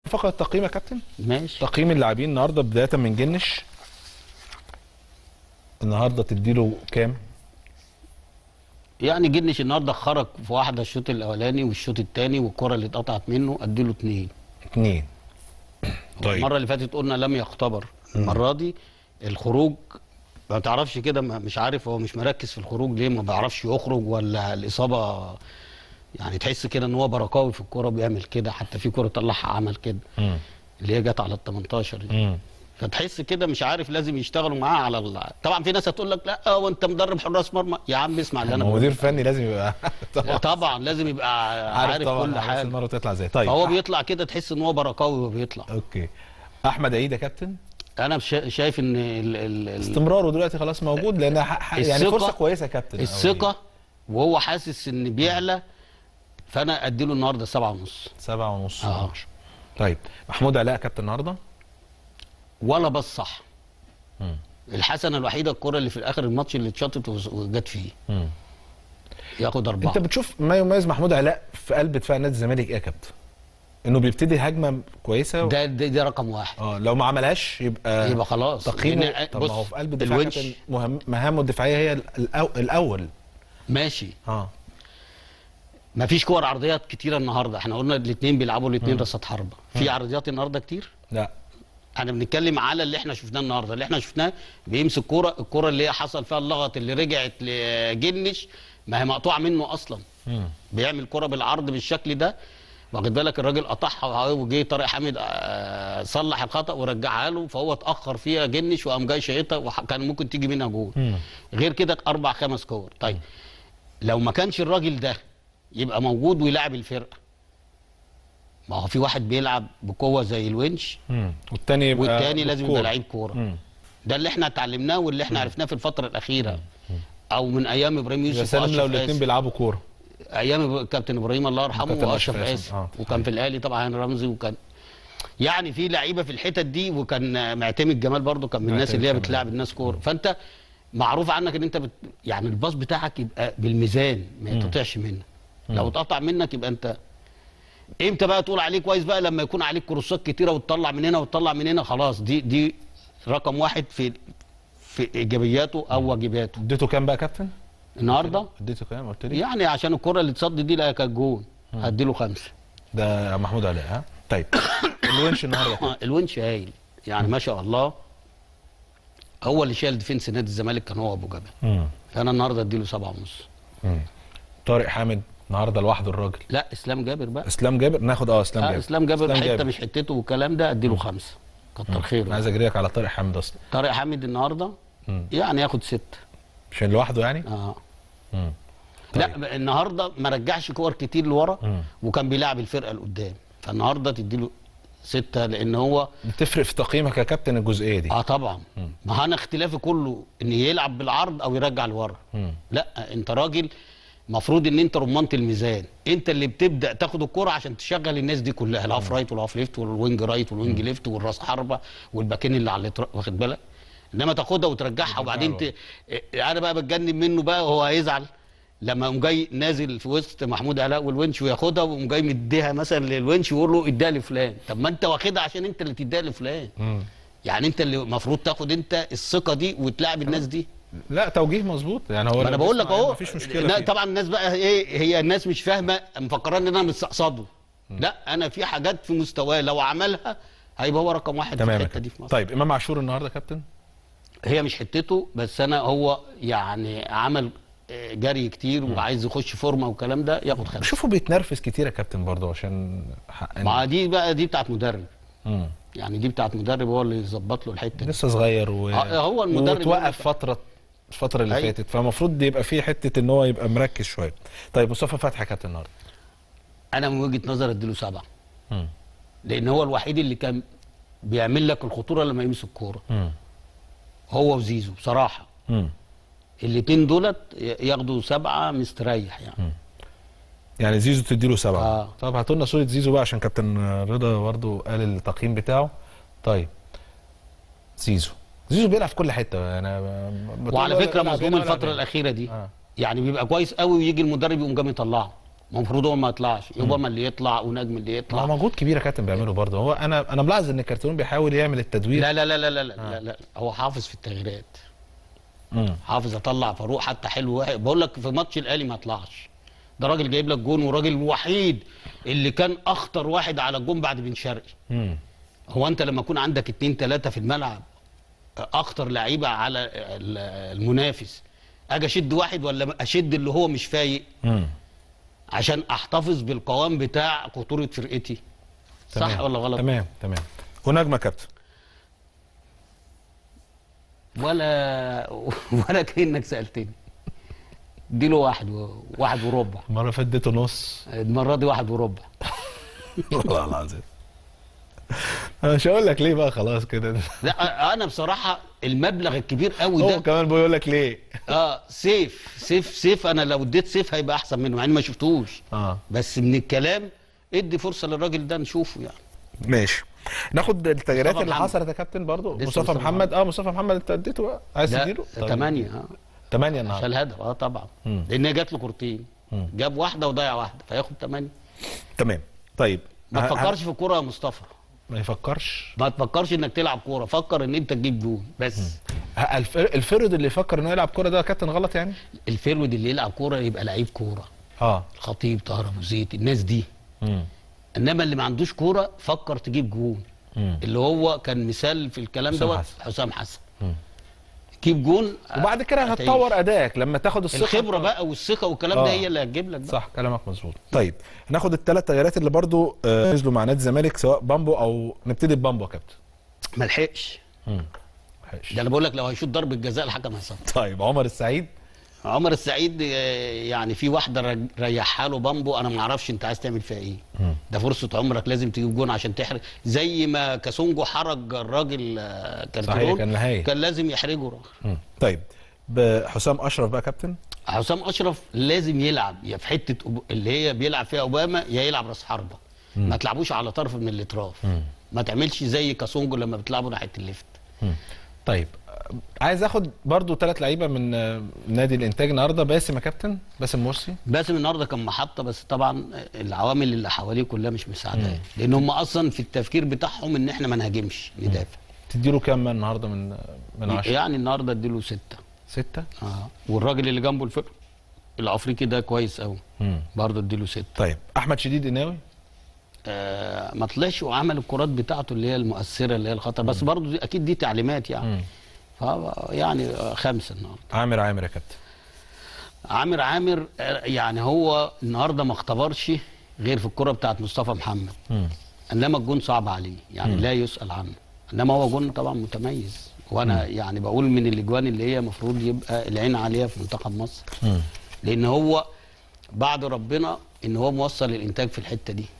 فقط تقييم يا كابتن ماشي تقييم اللاعبين النهارده بدايه من جنش النهارده تديله كام؟ يعني جنش النهارده خرج في واحده الشوط الاولاني والشوط الثاني والكره اللي اتقطعت منه اديله اثنين اتنين طيب المره اللي فاتت قلنا لم يختبر المره دي الخروج ما تعرفش كده ما- مش عارف هو مش مركز في الخروج ليه ما بيعرفش يخرج ولا الاصابه يعني تحس كده ان هو بركاوي في الكوره بيعمل كده حتى في كوره طلعها عمل كده مم. اللي هي جت على ال 18 دي مم. فتحس كده مش عارف لازم يشتغلوا معاه على ال... طبعا في ناس هتقول لك لا هو انت مدرب حراس مرمى يا عم اسمع اللي انا هو بقوله. مدير فني لازم يبقى طبعا طبعا لازم يبقى عارف, عارف, طبعا كل حارس حاجه المره تطلع ازاي طيب فهو أح- بيطلع كده تحس ان هو بركاوي وهو بيطلع اوكي احمد عيد يا كابتن انا شا- شايف ان ال... ال... ال... استمراره دلوقتي خلاص موجود لان ح- ح- يعني الثقة- فرصه كويسه يا كابتن الثقه وهو حاسس ان بيعلى فانا اديله النهارده سبعة ونص سبعة ونص آه. من عشرة. طيب محمود علاء كابتن النهارده ولا بس صح الحسنه الوحيده الكره اللي في الاخر الماتش اللي اتشاطت وز- وجت فيه مم. ياخد اربعه انت بتشوف ما يميز محمود علاء في قلب دفاع نادي الزمالك ايه يا كابتن؟ انه بيبتدي هجمه كويسه و... ده ده, ده رقم واحد اه لو ما عملهاش يبقى يبقى خلاص تقييمه لأن- طب ما هو في قلب الدفاع الونش كابتن مهم مهامه الدفاعيه هي الأو... الاول ماشي اه ما فيش كور عرضيات كتيره النهارده احنا قلنا الاثنين بيلعبوا الاثنين رصات حربه في عرضيات النهارده كتير لا احنا بنتكلم على اللي احنا شفناه النهارده اللي احنا شفناه بيمسك كوره الكوره اللي هي حصل فيها اللغط اللي رجعت لجنش ما هي مقطوعه منه اصلا مم. بيعمل كرة بالعرض بالشكل ده واخد بالك الراجل قطعها وجه طارق حامد آه، صلح الخطا ورجعها له فهو اتاخر فيها جنش وقام جاي شايطها وكان ممكن تيجي منها جول مم. غير كده اربع خمس كور طيب لو ما كانش الراجل ده يبقى موجود ويلاعب الفرقه ما هو في واحد بيلعب بقوه زي الونش مم. والتاني يبقى والتاني لازم يبقى بالكورة. لعيب كوره مم. ده اللي احنا اتعلمناه واللي احنا عرفناه في الفتره الاخيره او من ايام ابراهيم يا يوسف سلام لو وأشرف الاثنين آسف. بيلعبوا كوره ايام كابتن ابراهيم الله يرحمه كابتن واشرف أشرف اسف آسف. آه، وكان في الاهلي طبعا هاني رمزي وكان يعني في لعيبه في الحتت دي وكان معتمد جمال برضو كان من الناس معتمد اللي هي جمال. بتلاعب الناس كوره فانت معروف عنك ان انت بت يعني الباص بتاعك يبقى بالميزان ما يتقطعش منك لو اتقطع منك يبقى انت امتى بقى تقول عليه كويس بقى لما يكون عليك كروسات كتيره وتطلع من هنا وتطلع من هنا خلاص دي دي رقم واحد في في ايجابياته او واجباته اديته كام بقى يا كابتن؟ النهارده اديته كام قلت لي؟ يعني عشان الكره اللي اتصد دي لا كانت جون هديله خمسه ده محمود علاء ها؟ طيب الونش النهارده يا كابتن. آه، الونش هايل يعني ما شاء الله هو اللي شايل ديفنس نادي الزمالك كان هو ابو جبل مم. فانا النهارده اديله سبعة ونص مم. طارق حامد النهارده لوحده الراجل لا اسلام جابر بقى اسلام جابر ناخد اه اسلام آه جابر اسلام جابر حته مش حتته والكلام ده اديله خمسه كتر انا خيره عايز اجريك على طارق حامد اصلا طارق حامد النهارده مم. يعني ياخد ستة عشان لوحده يعني؟ اه مم. لا النهارده ما رجعش كور كتير لورا مم. وكان بيلعب الفرقه لقدام فالنهارده تديله ستة لان هو بتفرق في تقييمك يا كابتن الجزئيه دي اه طبعا ما انا اختلافي كله ان يلعب بالعرض او يرجع لورا مم. لا انت راجل مفروض ان انت رمانه الميزان انت اللي بتبدا تاخد الكرة عشان تشغل الناس دي كلها الهاف رايت والهاف ليفت والوينج رايت والوينج ليفت والراس حربه والباكين اللي على الإطراف، واخد بالك انما تاخدها وترجعها وبعدين ت... انا بقى بتجنن منه بقى وهو هيزعل لما قام جاي نازل في وسط محمود علاء والونش وياخدها وقام جاي مديها مثلا للونش ويقول له اديها لفلان طب ما انت واخدها عشان انت اللي تديها لفلان مم. يعني انت اللي المفروض تاخد انت الثقه دي وتلاعب الناس دي لا توجيه مظبوط يعني هو ما انا اللي بقول لك بيسمع اهو مفيش مشكله لا، فيه. طبعا الناس بقى ايه هي الناس مش فاهمه مفكران ان انا مستقصده لا انا في حاجات في مستواه لو عملها هيبقى هو رقم واحد تمام في يا الحته دي كابتن. في مصر طيب امام عاشور النهارده يا كابتن هي مش حتته بس انا هو يعني عمل آه، جري كتير وعايز يخش فورمه والكلام ده ياخد خمسه بشوفه بيتنرفز كتير يا كابتن برضه عشان حق ما دي بقى دي بتاعت مدرب مم. يعني دي بتاعت مدرب هو اللي يظبط له الحته دي لسه صغير و... آه، هو المدرب وتوقف فتره الفتره اللي أيوة. فاتت فالمفروض يبقى في حته ان هو يبقى مركز شويه طيب مصطفى فتحي يا كابتن النهارده انا من وجهه نظري اديله سبعه مم. لان هو الوحيد اللي كان بيعمل لك الخطوره لما يمسك الكوره مم. هو وزيزو بصراحه مم. الاثنين دولت ياخدوا سبعه مستريح يعني يعني زيزو تديله سبعه آه. طب هاتوا لنا صوره زيزو بقى عشان كابتن رضا برضه قال التقييم بتاعه طيب زيزو زيزو بيلعب في كل حته انا ب- بطول وعلى ولا فكره بيلعب مظلوم هنا ولا الفتره هنا. الاخيره دي آه. يعني بيبقى كويس قوي ويجي المدرب يقوم جاي مطلعه المفروض هو ما يطلعش اوباما اللي يطلع ونجم اللي ما يطلع هو مجهود كبير يا كابتن بيعمله برضه هو انا انا ملاحظ ان الكرتون بيحاول يعمل التدوير لا لا لا لا لا, لا, لا, لا هو حافظ في التغييرات مم. حافظ اطلع فاروق حتى حلو واحد بقول لك في ماتش الاهلي ما طلعش ده راجل جايب لك جون وراجل الوحيد اللي كان اخطر واحد على الجون بعد بن شرقي مم. هو انت لما يكون عندك اتنين تلاته في الملعب اخطر لعيبه على ال- المنافس اجي اشد واحد ولا اشد اللي هو مش فايق مم. عشان احتفظ بالقوام بتاع خطوره فرقتي صح تمام. ولا غلط تمام تمام ونجمه كابتن ولا ولا كانك سالتني اديله واحد و... واحد وربع المره اللي فاتت اديته نص المره دي واحد وربع والله العظيم انا مش هقول لك ليه بقى خلاص كده لا انا بصراحه المبلغ الكبير قوي هو ده كمان بيقول لك ليه اه سيف سيف سيف انا لو اديت سيف هيبقى احسن منه مع اني ما شفتوش اه بس من الكلام ادي فرصه للراجل ده نشوفه يعني ماشي ناخد التغييرات مصطفى اللي محمد. حصلت يا كابتن برضو لسه مصطفى مصطفى محمد اه مصطفى محمد انت اديته بقى عايز لا تديله ثمانية اه 8 عشان النهارده الهدف اه طبعا مم. لان هي جات له كورتين مم. جاب واحده وضيع واحده فياخد ثمانية تمام طيب ما ه- ه- تفكرش في الكوره يا مصطفى ما يفكرش ما تفكرش انك تلعب كوره فكر ان انت تجيب جول بس ه- الف- الفرد اللي يفكر انه يلعب كوره ده يا كابتن غلط يعني الفيرود اللي يلعب كوره يبقى لعيب كوره اه الخطيب طاهر ابو زيد الناس دي مم. انما اللي ما عندوش كوره فكر تجيب جول مم. اللي هو كان مثال في الكلام حسام دوت حسن. حسام حسن مم. جيب جون وبعد كده هتعيش. هتطور ادائك لما تاخد الثقه الخبره بقى والثقه والكلام آه. ده هي اللي هتجيب لك بقى صح كلامك مظبوط طيب هناخد الثلاث تغييرات اللي برضو آه، نزلوا مع نادي الزمالك سواء بامبو او نبتدي ببامبو يا كابتن ما لحقش مم. ماشي. ده انا بقول لك لو هيشوط ضربه جزاء الحكم هيصفر طيب عمر السعيد عمر السعيد آه، يعني في واحده رج- ريحها له بامبو انا ما اعرفش انت عايز تعمل فيها ايه مم. ده فرصه عمرك لازم تجيب جون عشان تحرج زي ما كاسونجو حرج الراجل آه، كارتيرون صحيح، كان نهائي. كان لازم يحرجه راجل. مم. طيب بحسام اشرف بقى كابتن حسام اشرف لازم يلعب يا في حته أوب- اللي هي بيلعب فيها اوباما يا يلعب راس حربه ما تلعبوش على طرف من الاطراف مم. ما تعملش زي كاسونجو لما بتلعبوا ناحيه الليفت مم. طيب آه، عايز اخد برضو ثلاث لعيبه من آه، نادي الانتاج النهارده باسم يا كابتن باسم مرسي باسم النهارده كان محطه بس طبعا العوامل اللي حواليه كلها مش مساعداه لان هم اصلا في التفكير بتاعهم ان احنا ما نهاجمش ندافع تديله كام من النهارده من من 10 يعني النهارده اديله سته ستة اه والراجل اللي جنبه الفرق الافريقي ده كويس قوي مم. برضه اديله سته طيب احمد شديد قناوي آه ما طلعش وعمل الكرات بتاعته اللي هي المؤثره اللي هي الخطر بس برضه دي اكيد دي تعليمات يعني مم. ف يعني آه، خمسه النهارده عامر عامر يا كابتن عامر عامر آه، يعني هو النهارده ما اختبرش غير في الكره بتاعت مصطفى محمد مم. انما الجون صعب عليه يعني لا يسال عنه انما هو جون طبعا متميز وانا يعني بقول من الاجوان اللي هي المفروض يبقى العين عليها في منتخب مصر مم. لان هو بعد ربنا ان هو موصل الانتاج في الحته دي